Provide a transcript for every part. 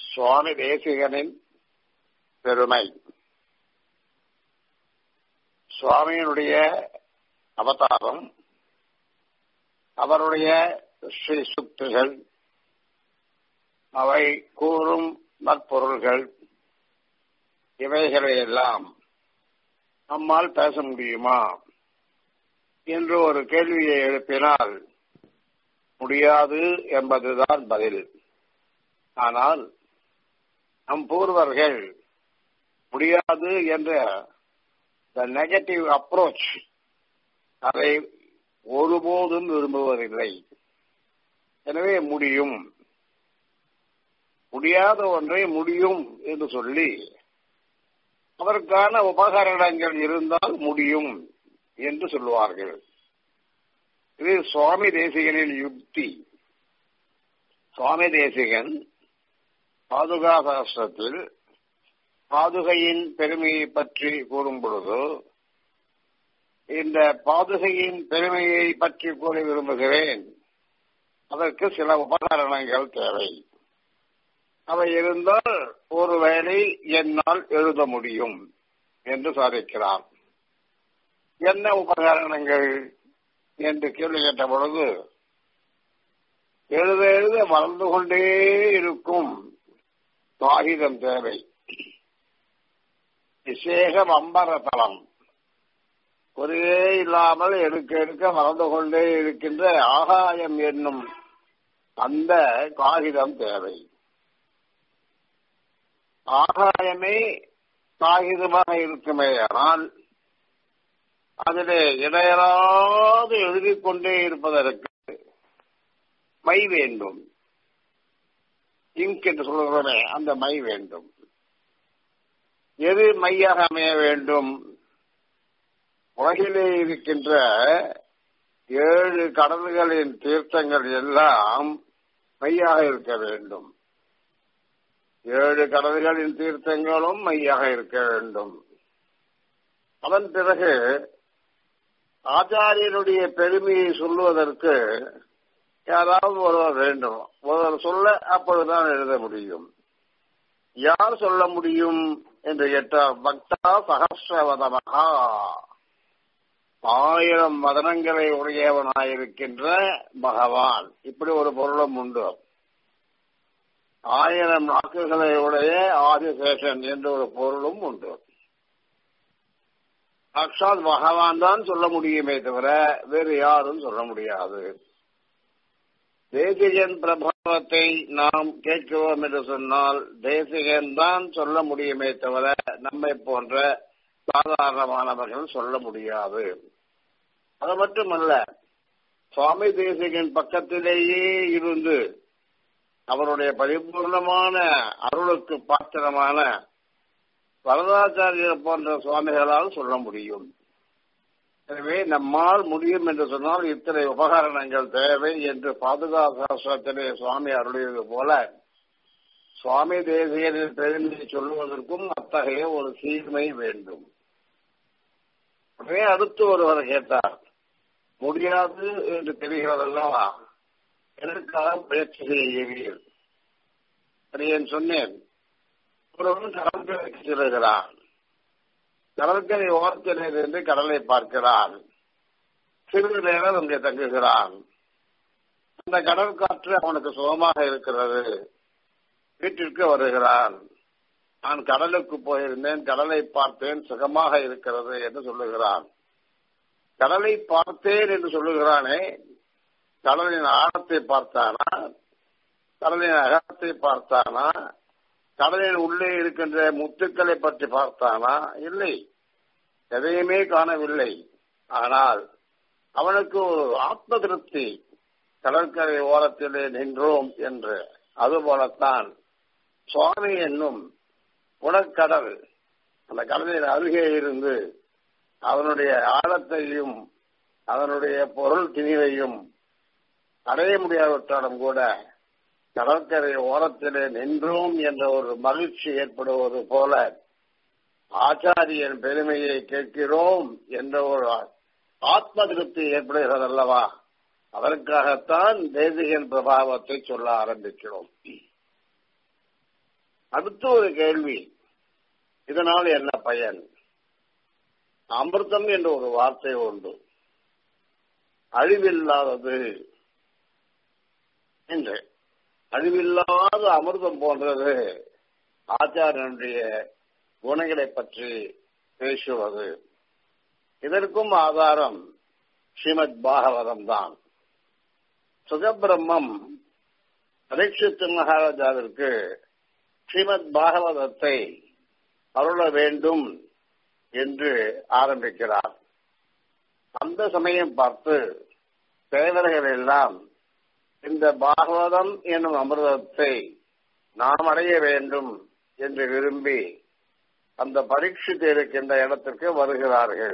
சுவாமி தேசிகனின் பெருமை சுவாமியினுடைய அவதாரம் அவருடைய ஸ்ரீ சுத்துகள் அவை கூறும் நற்பொருள்கள் இவைகளை எல்லாம் நம்மால் பேச முடியுமா என்று ஒரு கேள்வியை எழுப்பினால் முடியாது என்பதுதான் பதில் ஆனால் நம் பூர்வர்கள் முடியாது என்ற த நெகட்டிவ் அப்ரோச் அதை ஒருபோதும் விரும்புவதில்லை எனவே முடியும் முடியாத ஒன்றை முடியும் என்று சொல்லி அதற்கான உபகரணங்கள் இருந்தால் முடியும் என்று சொல்லுவார்கள் இது சுவாமி தேசிகனின் யுக்தி சுவாமி தேசிகன் பாதுகா சாஸ்திரத்தில் பாதுகையின் பெருமையை பற்றி கூறும் பொழுது இந்த பாதுகையின் பெருமையை பற்றி கூற விரும்புகிறேன் அதற்கு சில உபகரணங்கள் தேவை அவை இருந்தால் ஒருவேளை என்னால் எழுத முடியும் என்று சாதிக்கிறார் என்ன உபகரணங்கள் என்று கேள்வி கேட்ட பொழுது எழுத எழுத வளர்ந்து கொண்டே இருக்கும் காகிதம் தேவை விசேஷம் அம்பரதளம் ஒரே இல்லாமல் எடுக்க எடுக்க வளர்ந்து கொண்டே இருக்கின்ற ஆகாயம் என்னும் அந்த காகிதம் தேவை ஆகாயமே காகிதமாக இருக்குமே ஆனால் அதிலே இடையராது எழுதிக் கொண்டே இருப்பதற்கு மை வேண்டும் இங்க் என்று சொல்லுகிறோமே அந்த மை வேண்டும் எது மையாக அமைய வேண்டும் உலகிலே இருக்கின்ற ஏழு கடல்களின் தீர்த்தங்கள் எல்லாம் மையாக இருக்க வேண்டும் ஏழு கடல்களின் தீர்த்தங்களும் மையாக இருக்க வேண்டும் அதன் பிறகு ஆச்சாரியனுடைய பெருமையை சொல்லுவதற்கு யாராவது ஒருவர் வேண்டும் ஒருவர் சொல்ல அப்பொழுதுதான் எழுத முடியும் யார் சொல்ல முடியும் என்று கேட்டார் பக்தா சகசிரவதமகா ஆயிரம் வதனங்களை உடையவனாயிருக்கின்ற பகவான் இப்படி ஒரு பொருளும் உண்டு ஆயிரம் நாக்குகளை உடைய ஆதிசேஷன் என்ற ஒரு பொருளும் உண்டு சாட்சாத் பகவான் தான் சொல்ல முடியுமே தவிர வேறு யாரும் சொல்ல முடியாது தேசிகன் பிரபாவத்தை நாம் கேட்கிறோம் என்று சொன்னால் தேசிகன் தான் சொல்ல முடியுமே தவிர நம்மை போன்ற சாதாரணமானவர்கள் சொல்ல முடியாது அது மட்டுமல்ல சுவாமி தேசிகன் பக்கத்திலேயே இருந்து அவருடைய பரிபூர்ணமான அருளுக்கு பாத்திரமான வரதாச்சாரியர் போன்ற சுவாமிகளால் சொல்ல முடியும் எனவே நம்மால் முடியும் என்று சொன்னால் இத்தனை உபகரணங்கள் தேவை என்று பாதுகாசாஸ்திரத்திலே சுவாமி அருளியது போல சுவாமி தேசியரின் பெருமையை சொல்லுவதற்கும் அத்தகைய ஒரு சீர்மை வேண்டும் உடனே அடுத்து ஒருவர் கேட்டார் முடியாது என்று தெரிகிறதல்லவா எதற்காக முயற்சி செய்கிறீர்கள் ஏன் சொன்னேன் ஒருவன் கடற்கரைக்கு செல்கிறான் கடற்கரை ஓரத்திலே இருந்து கடலை பார்க்கிறான் சிறிது நேரம் அங்கே தங்குகிறான் அந்த கடற்காற்று அவனுக்கு சுகமாக இருக்கிறது வீட்டிற்கு வருகிறான் நான் கடலுக்கு போயிருந்தேன் கடலை பார்த்தேன் சுகமாக இருக்கிறது என்று சொல்லுகிறான் கடலை பார்த்தேன் என்று சொல்லுகிறானே கடலின் ஆழத்தை பார்த்தானா கடலின் அகத்தை பார்த்தானா கடலின் உள்ளே இருக்கின்ற முத்துக்களை பற்றி பார்த்தானா இல்லை எதையுமே காணவில்லை ஆனால் அவனுக்கு ஒரு ஆத்ம திருப்தி கடற்கரை ஓரத்திலே நின்றோம் என்று அதுபோலத்தான் சுவாமி என்னும் குணக்கடல் அந்த கடலின் அருகே இருந்து அவனுடைய ஆழத்தையும் அதனுடைய பொருள் திணிவையும் அடைய முடியாவிட்டாலும் கூட கடற்கரை ஓரத்திலே நின்றோம் என்ற ஒரு மகிழ்ச்சி ஏற்படுவது போல ஆச்சாரியன் பெருமையை கேட்கிறோம் என்ற ஒரு ஆத்ம திருப்தி ஏற்படுகிறது அல்லவா அதற்காகத்தான் தேசிகன் பிரபாவத்தை சொல்ல ஆரம்பிக்கிறோம் அடுத்து ஒரு கேள்வி இதனால் என்ன பயன் அமிர்தம் என்ற ஒரு வார்த்தை உண்டு அழிவில்லாதது என்று அழிவில்லாத அமிர்தம் போன்றது ஆச்சாரியனுடைய குணங்களை பற்றி பேசுவது இதற்கும் ஆதாரம் ஸ்ரீமத் பாகவதம் தான் சுகபிரம்மம் பரீட்சித்து மகாராஜாவிற்கு ஸ்ரீமத் பாகவதத்தை அருள வேண்டும் என்று ஆரம்பிக்கிறார் அந்த சமயம் பார்த்து தேவர்கள் எல்லாம் இந்த பாகவதம் என்னும் அமிர்தத்தை நாம் அடைய வேண்டும் என்று விரும்பி அந்த பரீட்சித்து இருக்கின்ற இடத்திற்கு வருகிறார்கள்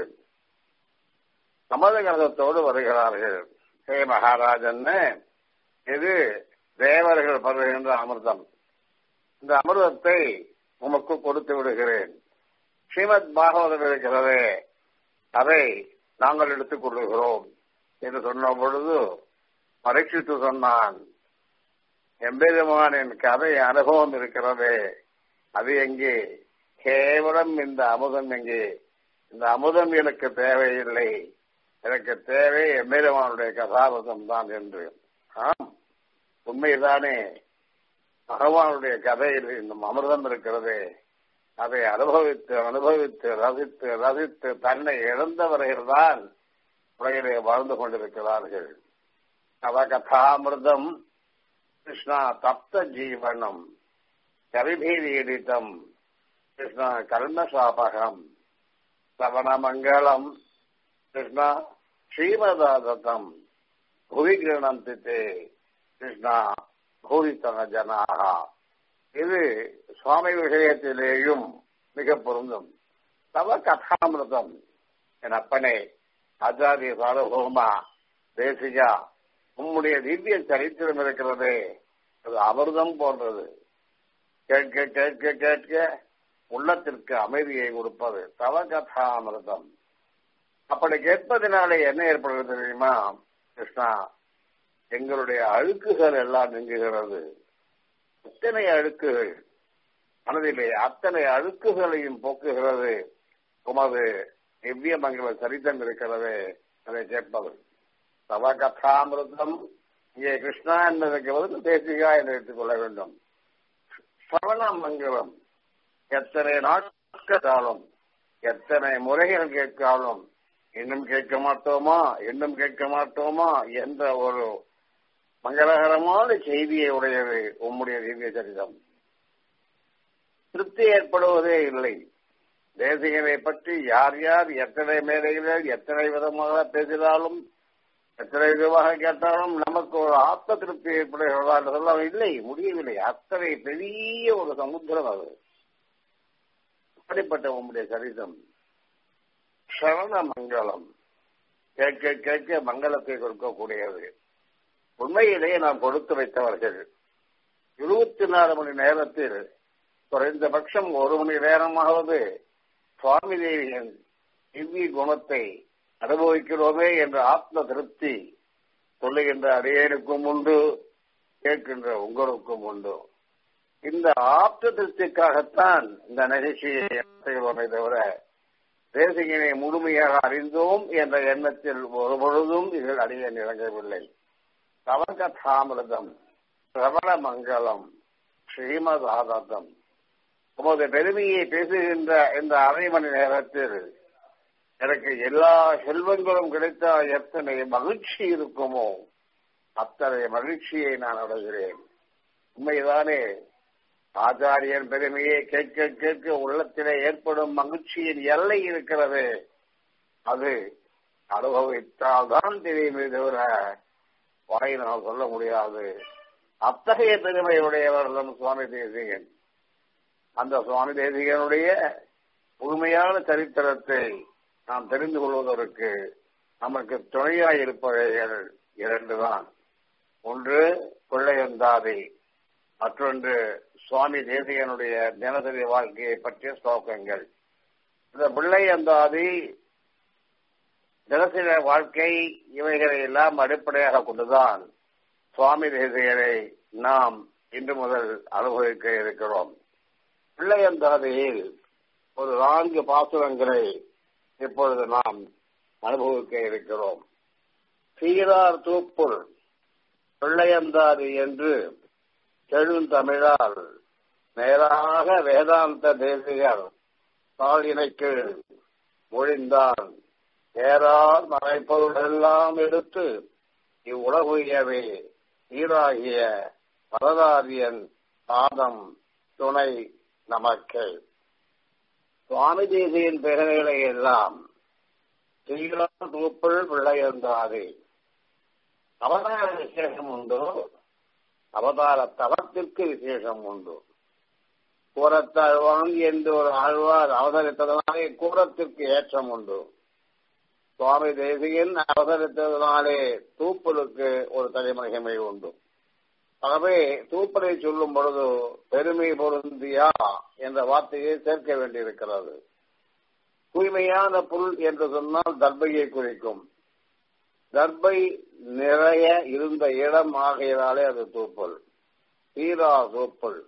சமதகரத்தோடு வருகிறார்கள் ஹே மகாராஜன் இது தேவர்கள் பருகின்ற அமிர்தம் இந்த அமிர்தத்தை உமக்கு கொடுத்து விடுகிறேன் ஸ்ரீமத் பாகவதம் இருக்கிறதே அதை நாங்கள் எடுத்துக் கொள்ளுகிறோம் என்று சொன்ன பொழுது பரீட்சித்து சொன்னான் எம்பெருமானின் கதை அனுபவம் இருக்கிறதே அது எங்கே கேவலம் இந்த அமுதம் எங்கே இந்த அமுதம் எனக்கு தேவையில்லை எனக்கு தேவை எம்பெருமானுடைய கதாபதம் தான் என்று ஆம் உண்மைதானே பகவானுடைய கதையில் இந்த அமிர்தம் இருக்கிறதே அதை அனுபவித்து அனுபவித்து ரசித்து ரசித்து தன்னை இழந்தவர்கள் தான் உலகிலே வாழ்ந்து கொண்டிருக்கிறார்கள் அவ கதாமிர்தம் கிருஷ்ணா தப்த ஜீவனம் கவிபீரீடிதம் கிருஷ்ணா கர்மசாபகம் சவணமங்கலம் கிருஷ்ணா ஸ்ரீமதாதத்தம் புவி கிரணந்தி தே கிருஷ்ணா பூரித்தன ஜனாக இது சுவாமி விஷயத்திலேயும் மிக பொருந்தும் தவ கதாமிருதம் என் அப்பனே ஆச்சாரிய சாரபௌமா தேசிகா உம்முடைய திவ்ய சரித்திரம் இருக்கிறது அது அமிர்தம் போன்றது கேட்க கேட்க கேட்க உள்ளத்திற்கு அமைதியை கொடுப்பது தவ கதாமிருதம் அப்படி கேட்பதனாலே என்ன ஏற்படுகிறது தெரியுமா கிருஷ்ணா எங்களுடைய அழுக்குகள் எல்லாம் நீங்குகிறது அத்தனை அழுக்குகள் மனதிலே அத்தனை அழுக்குகளையும் போக்குகிறது உமது திவ்ய மங்கள சரித்தம் இருக்கிறது அதை கேட்பது தவ கதாமிருதம் இங்கே கிருஷ்ணா என்பதற்கு வந்து தேசிகா என்று எடுத்துக்கொள்ள வேண்டும் சவண மங்களம் எத்தனை நாட்களும் எத்தனை முறைகள் கேட்காலும் இன்னும் கேட்க மாட்டோமா இன்னும் கேட்க மாட்டோமா என்ற ஒரு மங்களகரமான செய்தியை உடையது உம்முடைய திவ்ய சரிதம் திருப்தி ஏற்படுவதே இல்லை தேசிகனை பற்றி யார் யார் எத்தனை மேடைகளில் எத்தனை விதமாக பேசினாலும் எத்தனை விதமாக கேட்டாலும் நமக்கு ஒரு ஆத்ம திருப்தி ஏற்படுகிறதா என்று சொல்ல இல்லை முடியவில்லை அத்தனை பெரிய ஒரு சமுத்திரம் அது அப்படிப்பட்ட உம்முடைய சரிதம் சரண மங்களம் கேட்க கேட்க மங்களத்தை கொடுக்கக்கூடியது உண்மையிலேயே நாம் கொடுத்து வைத்தவர்கள் இருபத்தி நாலு மணி நேரத்தில் குறைந்தபட்சம் ஒரு மணி நேரமாவது சுவாமி தேவியின் திவ்ய குணத்தை அனுபவிக்கிறோமே என்ற ஆத்ம திருப்தி சொல்லுகின்ற அடியேனுக்கும் உண்டு கேட்கின்ற உங்களுக்கும் உண்டு இந்த ஆப்த திருப்திக்காகத்தான் இந்த நிகழ்ச்சியை செய்கிறோமே தவிர தேசிகனை முழுமையாக அறிந்தோம் என்ற எண்ணத்தில் ஒரு பொழுதும் இதில் அடிய இறங்கவில்லை தவகதாமிரதம் பிரபல மங்களம் ஸ்ரீமத் ஆதத்தம் உமது பெருமையை பேசுகின்ற இந்த அரை மணி நேரத்தில் எனக்கு எல்லா செல்வங்களும் கிடைத்தால் எத்தனை மகிழ்ச்சி இருக்குமோ அத்தனை மகிழ்ச்சியை நான் அடைகிறேன் உண்மைதானே ஆச்சாரியன் பெருமையை கேட்க கேட்க உள்ளத்திலே ஏற்படும் மகிழ்ச்சியின் எல்லை இருக்கிறது அது அனுபவித்தால் தான் தெரியுமே தவிர வாயினால் சொல்ல முடியாது அத்தகைய பெருமையுடையவர் நம் சுவாமி தேசிகன் அந்த சுவாமி தேசிகனுடைய முழுமையான சரித்திரத்தை நாம் தெரிந்து கொள்வதற்கு நமக்கு துணையாய் இருப்பவைகள் இரண்டு தான் ஒன்று பிள்ளையந்தாதி மற்றொன்று சுவாமி தேசிகனுடைய தினசரி வாழ்க்கையை பற்றிய ஸ்லோகங்கள் இந்த பிள்ளையந்தாதி தினசரி வாழ்க்கை இவைகளை எல்லாம் அடிப்படையாக கொண்டுதான் சுவாமி தேசிகரை நாம் இன்று முதல் அனுபவிக்க இருக்கிறோம் பிள்ளையந்தாதையில் ஒரு நான்கு பாசுரங்களை இப்பொழுது நாம் அனுபவிக்க இருக்கிறோம் சீரார் தூப்புள் பிள்ளையந்தாதி என்று தெழுந்தமிழால் நேராக வேதாந்த தேசிகர் தாளினைக்கு மொழிந்தான் ஏறார் மறைப்பொருளெல்லாம் எடுத்து இவ்வுலகுயவே ஈராகிய பரதாரியன் பாதம் துணை நமக்கு சுவாமி தேசியின் பெயர்களை எல்லாம் சீரா தூப்புள் பிள்ளையந்தாதே அவதார விசேஷம் உண்டு அவதார தவத்திற்கு விசேஷம் உண்டு கூறத்தாழ்வான் என்று ஒரு ஆழ்வார் அவதரித்ததனாலே கூறத்திற்கு ஏற்றம் உண்டு சுவாமி தேசிகன் அவதரித்ததனாலே தூப்பலுக்கு ஒரு தலைமகிமை உண்டு ஆகவே தூப்பலை சொல்லும் பொழுது பெருமை பொருந்தியா என்ற வார்த்தையை சேர்க்க வேண்டியிருக்கிறது தூய்மையான புல் என்று சொன்னால் தர்பையை குறிக்கும் தர்பை நிறைய இருந்த இடம் ஆகையினாலே அது தூப்பல் சீரா தூப்பல்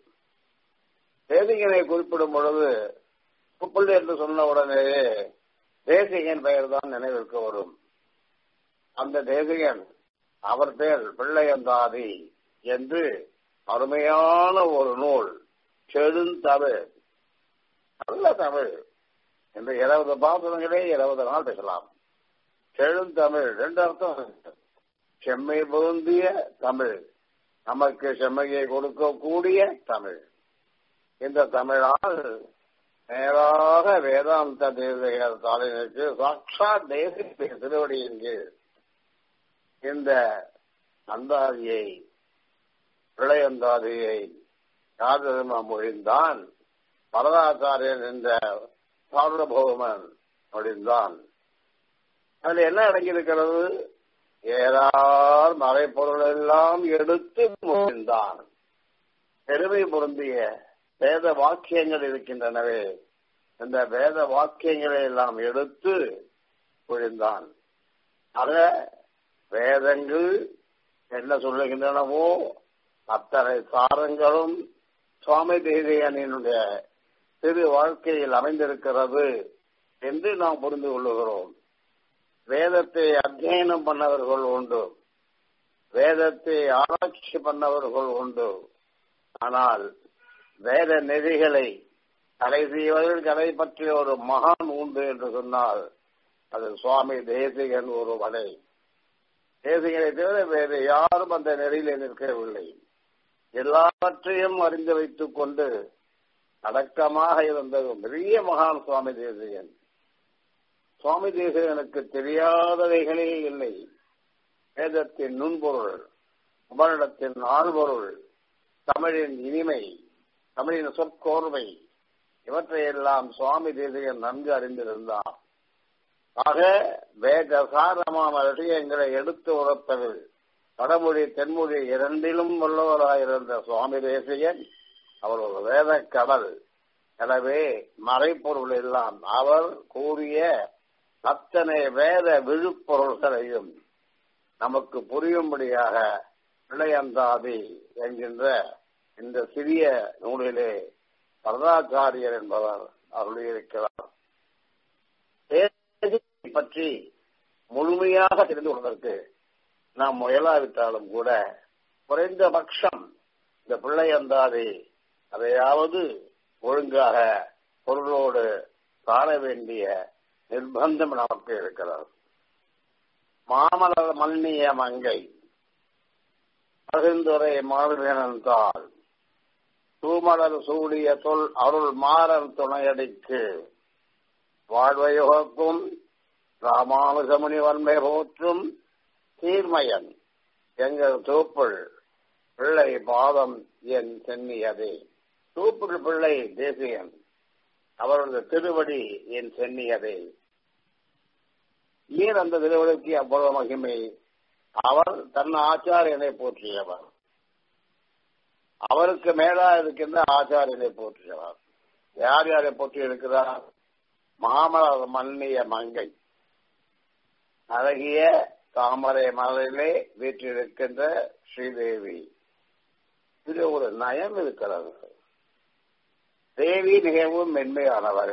தேசிகனை குறிப்பிடும் பொழுது தூப்பல் என்று சொன்ன உடனேயே தேசிகன் பெயர் தான் நினைவிற்கு வரும் அந்த தேசிகன் அவர் பேர் பிள்ளையந்தாதி என்று அருமையான ஒரு நூல் செழுந்தமிழ் நல்ல தமிழ் இந்த இருபது பாசுரங்களே இருபது நாள் பேசலாம் செழுந்தமிழ் ரெண்டு அர்த்தம் செம்மை பொருந்திய தமிழ் நமக்கு செம்மையை கொடுக்கக்கூடிய தமிழ் இந்த தமிழால் நேராக வேதாந்த தேசிகர் தாளினுக்கு சாட்சா தேசிய திருவடியின் கீழ் இந்த அந்தாதியை பிரளயந்தாதியை யாதர்ம மொழிந்தான் பரதாச்சாரியன் என்ற சார்வபௌமன் மொழிந்தான் அதில் என்ன அடங்கியிருக்கிறது ஏறார் மறைப்பொருள் எல்லாம் எடுத்து மொழிந்தான் பெருமை பொருந்திய வேத வாக்கியங்கள் இருக்கின்றனவே இந்த வேத வாக்கியங்களை எல்லாம் எடுத்து பொழிந்தான் ஆக வேதங்கள் என்ன சொல்லுகின்றனவோ அத்தனை சாரங்களும் சுவாமி தேவியனினுடைய திரு வாழ்க்கையில் அமைந்திருக்கிறது என்று நாம் புரிந்து கொள்ளுகிறோம் வேதத்தை அத்தியனம் பண்ணவர்கள் உண்டு வேதத்தை ஆராய்ச்சி பண்ணவர்கள் உண்டு ஆனால் வேத நெறிகளை கலை செய்வதில் கலை பற்றிய ஒரு மகான் உண்டு என்று சொன்னால் அது சுவாமி தேசிகன் ஒரு வலை தேசிகனை தவிர வேறு யாரும் அந்த நெறியிலே நிற்கவில்லை எல்லாவற்றையும் அறிந்து வைத்துக் கொண்டு அடக்கமாக இருந்த பெரிய மகான் சுவாமி தேசிகன் சுவாமி தேசிகனுக்கு தெரியாதவைகளே இல்லை வேதத்தின் நுண்பொருள் உபரிடத்தின் ஆழ்பொருள் தமிழின் இனிமை தமிழின் சொற்கோர்வை இவற்றையெல்லாம் சுவாமி தேசிகன் நன்கு அறிந்திருந்தார் ஆக வேகசாரமான விஷயங்களை எடுத்து உரைப்பதில் வடமொழி தென்மொழி இரண்டிலும் உள்ளவராயிருந்த சுவாமி தேசிகன் அவர் ஒரு வேத கடல் எனவே மறைப்பொருள் எல்லாம் அவர் கூறிய அத்தனை வேத விழுப்பொருள்களையும் நமக்கு புரியும்படியாக இளையந்தாதி என்கின்ற இந்த சிறிய நூலிலே வரதாச்சாரியர் என்பவர் அருளியிருக்கிறார் பற்றி முழுமையாக தெரிந்து கொள்வதற்கு நாம் முயலாவிட்டாலும் கூட குறைந்தபட்சம் இந்த பிள்ளையந்தாதி அதையாவது ஒழுங்காக பொருளோடு காண வேண்டிய நிர்பந்தம் நமக்கு இருக்கிறது மாமலர் மன்னிய மங்கை பகிர்ந்துரை மாறுவேனந்தால் தூமலர் சூடிய தொல் அருள் மாறன் துணையடிக்கு வாழ்வையுகக்கும் ராமானுஜமுனி வன்மை போற்றும் தீர்மயன் எங்கள் தூப்புள் பிள்ளை பாதம் என் சென்னியதே தூப்புள் பிள்ளை தேசியன் அவரது திருவடி என் சென்னியதே ஏன் அந்த திருவடிக்கு அவ்வளவு மகிமை அவர் தன் ஆச்சாரியனை போற்றியவர் அவருக்கு மேலா இருக்கின்ற ஆச்சாரியனை போற்றியவர் யார் யாரை போற்றி இருக்கிறார் மாமலர் மன்னிய மங்கை அழகிய தாமரை மலரிலே வீற்றிருக்கின்ற ஸ்ரீதேவி இது ஒரு நயம் இருக்கிறது தேவி திருவடி மிகவும் மென்மையானவர்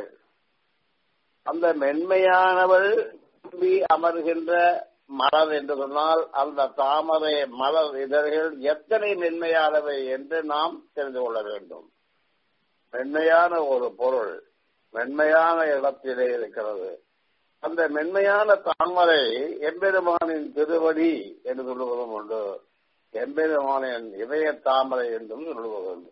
அந்த மென்மையானவள் திரும்பி அமர்கின்ற மலர் என்று சொன்னால் அந்த தாமரை மலர் இதழ்கள் எத்தனை மென்மையானவை என்று நாம் தெரிந்து கொள்ள வேண்டும் மென்மையான ஒரு பொருள் மென்மையான இடத்திலே இருக்கிறது அந்த மென்மையான தாமரை எம்பெருமானின் திருவடி என்று சொல்லுவதும் உண்டு எம்பெருமானின் இதய தாமரை என்றும் சொல்லுவதுண்டு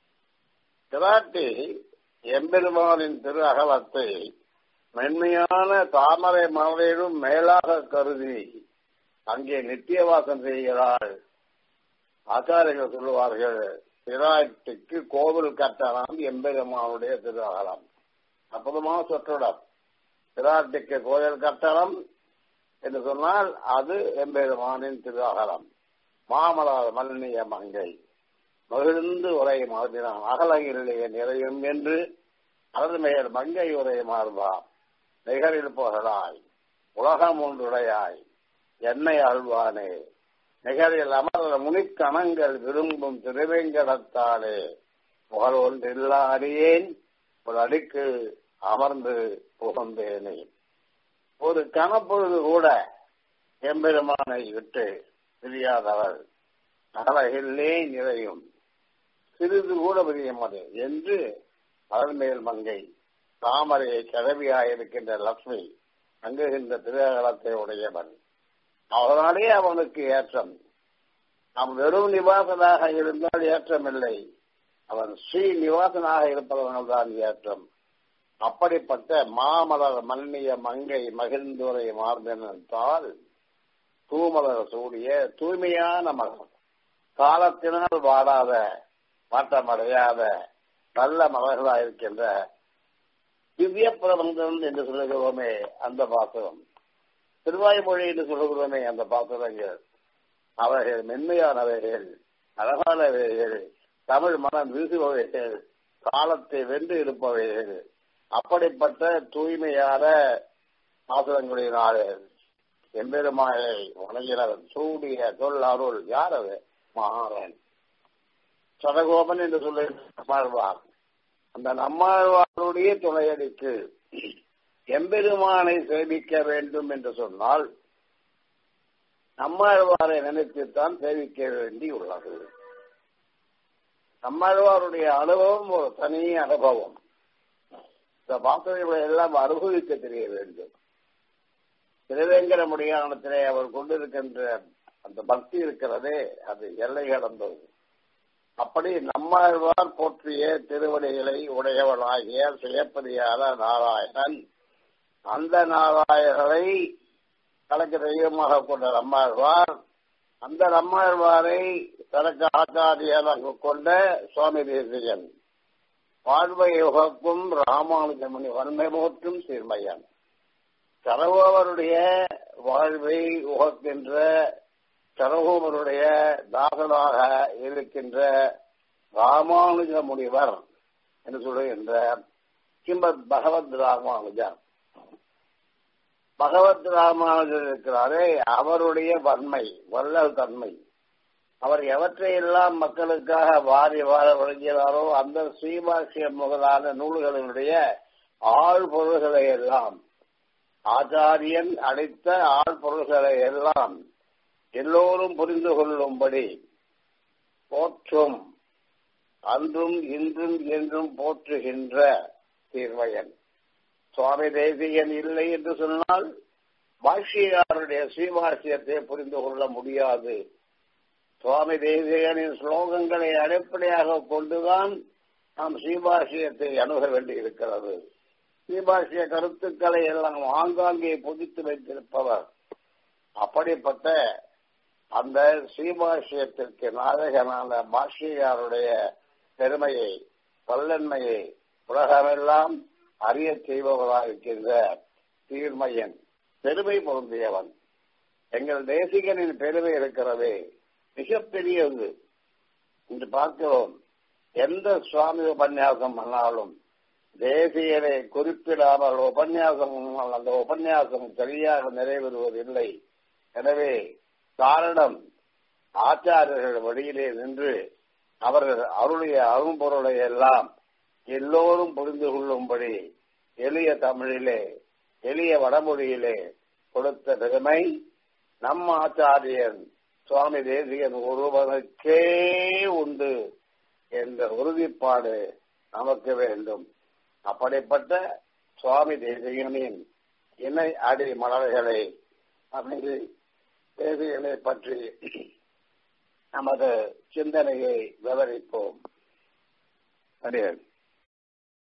பிராட்டி எம்பெருமானின் திரு அகலத்தை மென்மையான தாமரை மலரிலும் மேலாக கருதி அங்கே நித்தியவாசம் செய்கிறாள் ஆச்சாரியர்கள் சொல்லுவார்கள் பிராட்டிக்கு கோவில் கட்டணம் எம்பெருமானுடைய திரு அகலம் அற்புதமான சொற்றொடர் பிராட்டிக்கு கோயில் கட்டணம் என்று சொன்னால் அது எம்பெருமானின் திரு அகலம் மாமலர் மல்லிய மங்கை மகிழ்ந்து உரை மாதினான் அகலகிலேயே நிறையும் என்று அதன் மேல் மங்கை உரை மாறுவா நிகரில் புகழாய் உலகம் ஒன்றுடையாய் என்னை அழ்வானே நிகரில் அமர்ந்த முனிக்கணங்கள் விரும்பும் திருவேங்கடத்தாலே புகழ் ஒன்றில்லா அடியேன் ஒரு அடிக்கு அமர்ந்து புகழ்ந்தேனே ஒரு கணப்பொழுது கூட எம்பெருமானை விட்டு பிரியாதவர் அகலகில்லே நிறையும் சிறிது கூட பிரியமது என்று அதன் மேல் மங்கை தாமரையை கிழவியாயிருக்கின்ற லட்சுமி அங்குகின்ற திருநகரத்தை உடையவன் அதனாலே அவனுக்கு ஏற்றம் அவன் வெறும் நிவாசனாக இருந்தால் ஏற்றமில்லை அவன் ஸ்ரீ நிவாசனாக இருப்பவனால் தான் ஏற்றம் அப்படிப்பட்ட மாமலர் மன்னிய மங்கை மகிழ்ந்துரை மார்பன் என்றால் தூமலர் சூடிய தூய்மையான மலர் காலத்தினால் வாடாத மாற்றமடையாத நல்ல மலர்களாக இருக்கின்ற திவ்ய பிரபந்தம் என்று சொல்லுகிறோமே அந்த பாசுரம் திருவாய்மொழி என்று சொல்லுகிறோமே அந்த பாசுரங்கள் அவர்கள் மென்மையானவைகள் அழகானவைகள் தமிழ் மனம் வீசுபவைகள் காலத்தை வென்று இருப்பவைகள் அப்படிப்பட்ட தூய்மையான பாசுரங்களினாலே எம்பெருமாயை வணங்கினவன் சூடிய தொல் அருள் யார் அது மகாரன் சடகோபன் என்று சொல்லி நம்மாழ்வார் அந்த நம்மாழ்வாருடைய துணையடிக்கு எம்பெருமானை சேவிக்க வேண்டும் என்று சொன்னால் நம்மாழ்வாரை நினைத்துத்தான் சேவிக்க வேண்டி உள்ளது நம்மாழ்வாருடைய அனுபவம் ஒரு தனி அனுபவம் இந்த பாத்திரங்களை எல்லாம் அனுபவிக்க தெரிய வேண்டும் திருவேங்கட முடியானத்திலே அவர் கொண்டிருக்கின்ற அந்த பக்தி இருக்கிறதே அது எல்லை கடந்தது அப்படி நம்மாழ்வார் போற்றிய திருவடிகளை உடையவனாகிய சுயப்பதியான நாராயணன் அந்த நாராயணனை தனக்கு தெய்வமாக கொண்ட நம்மாழ்வார் அந்த நம்மாழ்வாரை தனக்கு ஆச்சாரியனாக கொண்ட சுவாமி தேசிகன் வாழ்வை உகக்கும் ராமானுஜமணி வன்மை போற்றும் சீர்மையன் சரவோவருடைய வாழ்வை உகக்கின்ற சரவோவருடைய தாசனாக இருக்கின்ற ராமானுஜ முனிவர் என்று சொல்லுகின்ற கிம்பத் பகவத் ராமானுஜர் பகவத் ராமானுஜர் இருக்கிறாரே அவருடைய வன்மை வல்லல் தன்மை அவர் எவற்றையெல்லாம் மக்களுக்காக வாரி வார வழங்கினாரோ அந்த ஸ்ரீபாஷ்யம் முதலான நூல்களினுடைய ஆள் பொருள்களை எல்லாம் ஆச்சாரியன் அளித்த ஆள் பொருள்களை எல்லாம் எல்லோரும் புரிந்து கொள்ளும்படி போற்றும் அன்றும் இன்றும் என்றும் போற்றுகின்ற தீர்மையன் சுவாமி தேசிகன் இல்லை என்று சொன்னால் பாஷ்யக்காரருடைய ஸ்ரீபாஷ்யத்தை புரிந்து கொள்ள முடியாது சுவாமி தேசிகனின் ஸ்லோகங்களை அடிப்படையாக கொண்டுதான் நாம் ஸ்ரீபாஷ்யத்தை அணுக வேண்டியிருக்கிறது ஸ்ரீபாஷ்ய கருத்துக்களை எல்லாம் ஆங்காங்கே பொதித்து வைத்திருப்பவர் அப்படிப்பட்ட அந்த ஸ்ரீபாஷ்யத்திற்கு நாயகனான பாஷ்யக்காருடைய பெருமையை வல்லன்மையை உலகமெல்லாம் அறிய செய்பவராயிருக்கின்ற தீர்மையன் பெருமை பொருந்தியவன் எங்கள் தேசிகனின் பெருமை இருக்கிறதே மிகப்பெரியது என்று பார்க்கிறோம் எந்த சுவாமி உபன்யாசம் பண்ணாலும் தேசியரை குறிப்பிடாமல் உபன்யாசம் அந்த உபன்யாசம் சரியாக நிறைவேறுவதில்லை எனவே காரணம் ஆச்சாரியர்கள் வழியிலே நின்று அவர்கள் அருளிய அரும்பொருளை எல்லாம் எல்லோரும் புரிந்து கொள்ளும்படி எளிய தமிழிலே எளிய வடமொழியிலே கொடுத்த பெருமை நம் ஆச்சாரியன் சுவாமி தேசியன் ஒருவனுக்கே உண்டு என்ற உறுதிப்பாடு நமக்கு வேண்டும் அப்படிப்பட்ட சுவாமி தேசிகனின் இணை அடி மலர்களை அமைதி தேசிகனை பற்றி நமது சிந்தனையை விவரிப்போம் அடியன்